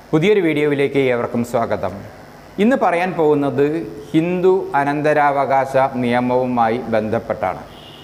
പുതിയൊരു വീഡിയോയിലേക്ക് ഏവർക്കും സ്വാഗതം ഇന്ന് പറയാൻ പോകുന്നത് ഹിന്ദു അനന്തരാവകാശ നിയമവുമായി ബന്ധപ്പെട്ടാണ്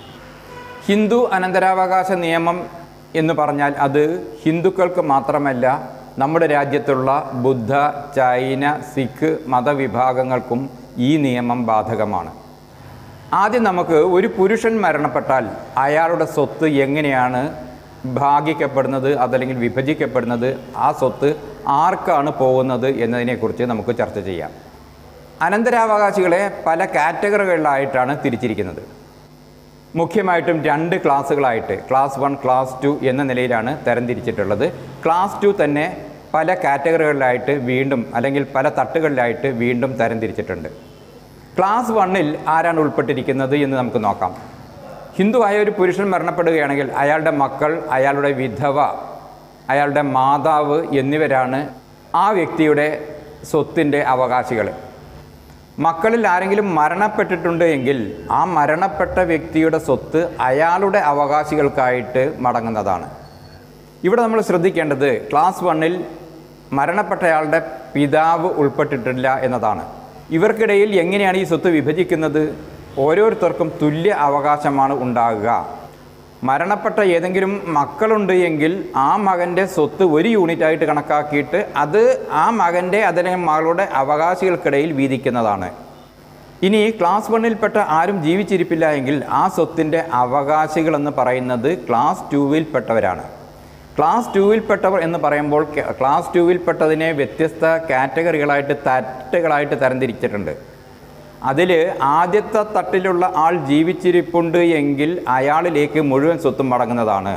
ഹിന്ദു അനന്തരാവകാശ നിയമം എന്ന് പറഞ്ഞാൽ അത് ഹിന്ദുക്കൾക്ക് മാത്രമല്ല നമ്മുടെ രാജ്യത്തുള്ള ബുദ്ധ ചൈന സിഖ് മതവിഭാഗങ്ങൾക്കും ഈ നിയമം ബാധകമാണ് ആദ്യം നമുക്ക് ഒരു പുരുഷൻ മരണപ്പെട്ടാൽ അയാളുടെ സ്വത്ത് എങ്ങനെയാണ് ഭാഗിക്കപ്പെടുന്നത് അതല്ലെങ്കിൽ വിഭജിക്കപ്പെടുന്നത് ആ സ്വത്ത് ആർക്കാണ് പോകുന്നത് എന്നതിനെക്കുറിച്ച് നമുക്ക് ചർച്ച ചെയ്യാം അനന്തരാവകാശികളെ പല കാറ്റഗറികളിലായിട്ടാണ് തിരിച്ചിരിക്കുന്നത് മുഖ്യമായിട്ടും രണ്ട് ക്ലാസ്സുകളായിട്ട് ക്ലാസ് വൺ ക്ലാസ് ടു എന്ന നിലയിലാണ് തരംതിരിച്ചിട്ടുള്ളത് ക്ലാസ് ടു തന്നെ പല കാറ്റഗറികളിലായിട്ട് വീണ്ടും അല്ലെങ്കിൽ പല തട്ടുകളിലായിട്ട് വീണ്ടും തരംതിരിച്ചിട്ടുണ്ട് ക്ലാസ് വണ്ണിൽ ആരാണ് ഉൾപ്പെട്ടിരിക്കുന്നത് എന്ന് നമുക്ക് നോക്കാം ഹിന്ദുവായ ഒരു പുരുഷൻ മരണപ്പെടുകയാണെങ്കിൽ അയാളുടെ മക്കൾ അയാളുടെ വിധവ അയാളുടെ മാതാവ് എന്നിവരാണ് ആ വ്യക്തിയുടെ സ്വത്തിൻ്റെ അവകാശികൾ മക്കളിൽ ആരെങ്കിലും മരണപ്പെട്ടിട്ടുണ്ട് എങ്കിൽ ആ മരണപ്പെട്ട വ്യക്തിയുടെ സ്വത്ത് അയാളുടെ അവകാശികൾക്കായിട്ട് മടങ്ങുന്നതാണ് ഇവിടെ നമ്മൾ ശ്രദ്ധിക്കേണ്ടത് ക്ലാസ് വണ്ണിൽ മരണപ്പെട്ടയാളുടെ പിതാവ് ഉൾപ്പെട്ടിട്ടില്ല എന്നതാണ് ഇവർക്കിടയിൽ എങ്ങനെയാണ് ഈ സ്വത്ത് വിഭജിക്കുന്നത് ഓരോരുത്തർക്കും തുല്യ അവകാശമാണ് ഉണ്ടാകുക മരണപ്പെട്ട ഏതെങ്കിലും മക്കളുണ്ട് എങ്കിൽ ആ മകൻ്റെ സ്വത്ത് ഒരു യൂണിറ്റായിട്ട് കണക്കാക്കിയിട്ട് അത് ആ മകൻ്റെ അതല്ലെങ്കിൽ മകളുടെ അവകാശികൾക്കിടയിൽ വീതിക്കുന്നതാണ് ഇനി ക്ലാസ് വണ്ണിൽപ്പെട്ട ആരും ജീവിച്ചിരിപ്പില്ല എങ്കിൽ ആ സ്വത്തിൻ്റെ അവകാശികളെന്ന് പറയുന്നത് ക്ലാസ് ടൂവിൽപ്പെട്ടവരാണ് ക്ലാസ് ടൂവിൽപ്പെട്ടവർ എന്ന് പറയുമ്പോൾ ക- ക്ലാസ് ടൂവിൽപ്പെട്ടതിനെ വ്യത്യസ്ത കാറ്റഗറികളായിട്ട് തട്ടുകളായിട്ട് തരംതിരിച്ചിട്ടുണ്ട് അതിൽ ആദ്യത്തെ തട്ടിലുള്ള ആൾ ജീവിച്ചിരിപ്പുണ്ട് എങ്കിൽ അയാളിലേക്ക് മുഴുവൻ സ്വത്തും മടങ്ങുന്നതാണ്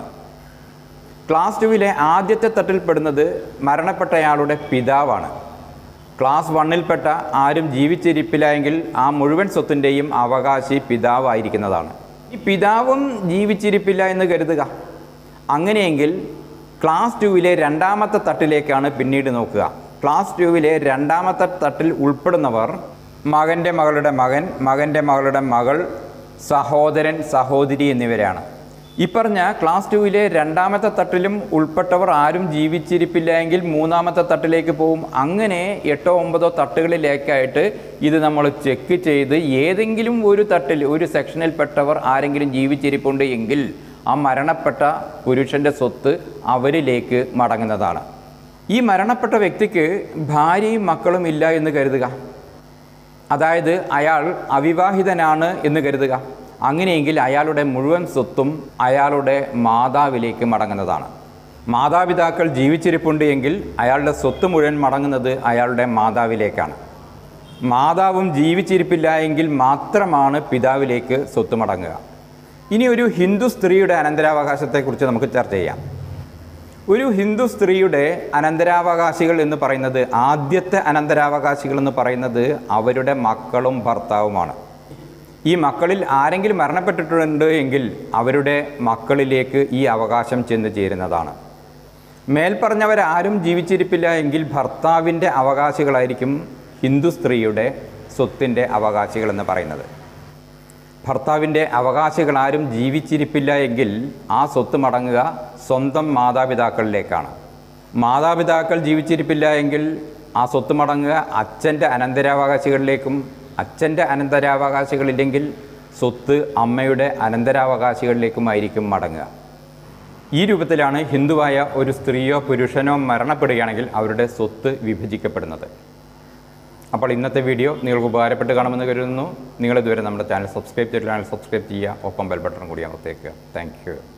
ക്ലാസ് ടുവിലെ ആദ്യത്തെ തട്ടിൽപ്പെടുന്നത് മരണപ്പെട്ടയാളുടെ പിതാവാണ് ക്ലാസ് വണ്ണിൽപ്പെട്ട ആരും ജീവിച്ചിരിപ്പില്ല എങ്കിൽ ആ മുഴുവൻ സ്വത്തിൻ്റെയും അവകാശി പിതാവായിരിക്കുന്നതാണ് ഈ പിതാവും ജീവിച്ചിരിപ്പില്ല എന്ന് കരുതുക അങ്ങനെയെങ്കിൽ ക്ലാസ് ടുവിലെ രണ്ടാമത്തെ തട്ടിലേക്കാണ് പിന്നീട് നോക്കുക ക്ലാസ് ടുവിലെ രണ്ടാമത്തെ തട്ടിൽ ഉൾപ്പെടുന്നവർ മകൻ്റെ മകളുടെ മകൻ മകൻ്റെ മകളുടെ മകൾ സഹോദരൻ സഹോദരി എന്നിവരാണ് ഈ പറഞ്ഞ ക്ലാസ് ടുവിലെ രണ്ടാമത്തെ തട്ടിലും ഉൾപ്പെട്ടവർ ആരും ജീവിച്ചിരിപ്പില്ല എങ്കിൽ മൂന്നാമത്തെ തട്ടിലേക്ക് പോകും അങ്ങനെ എട്ടോ ഒമ്പതോ തട്ടുകളിലേക്കായിട്ട് ഇത് നമ്മൾ ചെക്ക് ചെയ്ത് ഏതെങ്കിലും ഒരു തട്ടിൽ ഒരു സെക്ഷനിൽപ്പെട്ടവർ ആരെങ്കിലും ജീവിച്ചിരിപ്പുണ്ട് എങ്കിൽ ആ മരണപ്പെട്ട പുരുഷൻ്റെ സ്വത്ത് അവരിലേക്ക് മടങ്ങുന്നതാണ് ഈ മരണപ്പെട്ട വ്യക്തിക്ക് ഭാര്യയും മക്കളും ഇല്ല എന്ന് കരുതുക അതായത് അയാൾ അവിവാഹിതനാണ് എന്ന് കരുതുക അങ്ങനെയെങ്കിൽ അയാളുടെ മുഴുവൻ സ്വത്തും അയാളുടെ മാതാവിലേക്ക് മടങ്ങുന്നതാണ് മാതാപിതാക്കൾ ജീവിച്ചിരിപ്പുണ്ട് എങ്കിൽ അയാളുടെ സ്വത്ത് മുഴുവൻ മടങ്ങുന്നത് അയാളുടെ മാതാവിലേക്കാണ് മാതാവും ജീവിച്ചിരിപ്പില്ല എങ്കിൽ മാത്രമാണ് പിതാവിലേക്ക് സ്വത്ത് മടങ്ങുക ഇനി ഒരു ഹിന്ദു സ്ത്രീയുടെ അനന്തരാവകാശത്തെക്കുറിച്ച് നമുക്ക് ചർച്ച ചെയ്യാം ഒരു ഹിന്ദു സ്ത്രീയുടെ അനന്തരാവകാശികൾ എന്ന് പറയുന്നത് ആദ്യത്തെ അനന്തരാവകാശികൾ എന്ന് പറയുന്നത് അവരുടെ മക്കളും ഭർത്താവുമാണ് ഈ മക്കളിൽ ആരെങ്കിലും മരണപ്പെട്ടിട്ടുണ്ട് എങ്കിൽ അവരുടെ മക്കളിലേക്ക് ഈ അവകാശം ചെന്ന് ചേരുന്നതാണ് മേൽപ്പറഞ്ഞവരാരും ജീവിച്ചിരിപ്പില്ല എങ്കിൽ ഭർത്താവിൻ്റെ അവകാശികളായിരിക്കും ഹിന്ദു സ്ത്രീയുടെ സ്വത്തിൻ്റെ അവകാശികൾ എന്ന് പറയുന്നത് ഭർത്താവിൻ്റെ അവകാശികളാരും ജീവിച്ചിരിപ്പില്ല എങ്കിൽ ആ സ്വത്ത് മടങ്ങുക സ്വന്തം മാതാപിതാക്കളിലേക്കാണ് മാതാപിതാക്കൾ ജീവിച്ചിരിപ്പില്ല എങ്കിൽ ആ സ്വത്ത് മടങ്ങുക അച്ഛൻ്റെ അനന്തരാവകാശികളിലേക്കും അച്ഛൻ്റെ അനന്തരാവകാശികളില്ലെങ്കിൽ സ്വത്ത് അമ്മയുടെ അനന്തരാവകാശികളിലേക്കുമായിരിക്കും മടങ്ങുക ഈ രൂപത്തിലാണ് ഹിന്ദുവായ ഒരു സ്ത്രീയോ പുരുഷനോ മരണപ്പെടുകയാണെങ്കിൽ അവരുടെ സ്വത്ത് വിഭജിക്കപ്പെടുന്നത് അപ്പോൾ ഇന്നത്തെ വീഡിയോ നിങ്ങൾക്ക് ഉപകാരപ്പെട്ട് കാണുമെന്ന് കരുതുന്നു നിങ്ങൾ ഇതുവരെ നമ്മുടെ ചാനൽ സബ്സ്ക്രൈബ് ചെയ്തിട്ടില്ല ചാനൽ സബ്സ്ക്രൈബ് ചെയ്യുക ഒപ്പം ബെൽ ബട്ടൺ കൂടി അമർത്തേക്കുക താങ്ക് യു